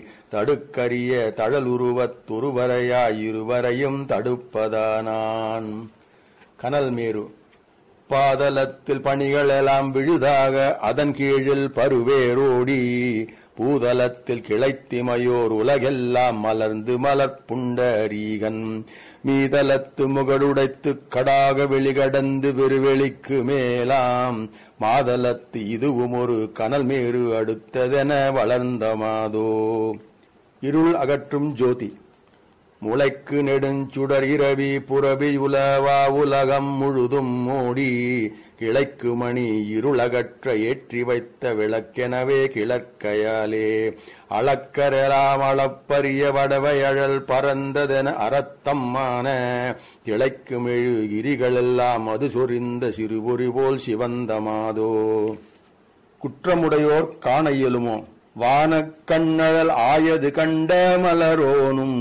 தடுக்கரிய தழலுருவத் துருவரையாய் இருவரையும் தடுப்பதானான் கனல் மேரு பாதலத்தில் பணிகளெல்லாம் விழுதாக அதன் கீழில் பருவேரோடி பூதலத்தில் கிளைத்திமையோர் உலகெல்லாம் மலர்ந்து மலர்ப்புண்டரீகன் மீதலத்து முகடுடைத்து கடாக வெளிகடந்து வெறுவெளிக்கு மேலாம் மாதலத்து இதுவும் ஒரு கனல் மேரு அடுத்ததென வளர்ந்த மாதோ இருள் அகற்றும் ஜோதி முளைக்கு நெடுஞ்சுடர் இரவி புறவி உலவா உலகம் முழுதும் மூடி கிளைக்கு மணி இருளகற்ற ஏற்றி வைத்த விளக்கெனவே கிழக்கையாலே அளக்கரெலாம் அளப்பரிய வடவை அழல் பறந்ததென அறத்தம்மான திளைக்கு மெழு கிரிகளெல்லாம் அது சொரிந்த சிறுபொறி போல் சிவந்தமாதோ குற்றமுடையோர் காண இயலுமோ வானக் கண்ணழல் ஆயது கண்ட மலரோனும்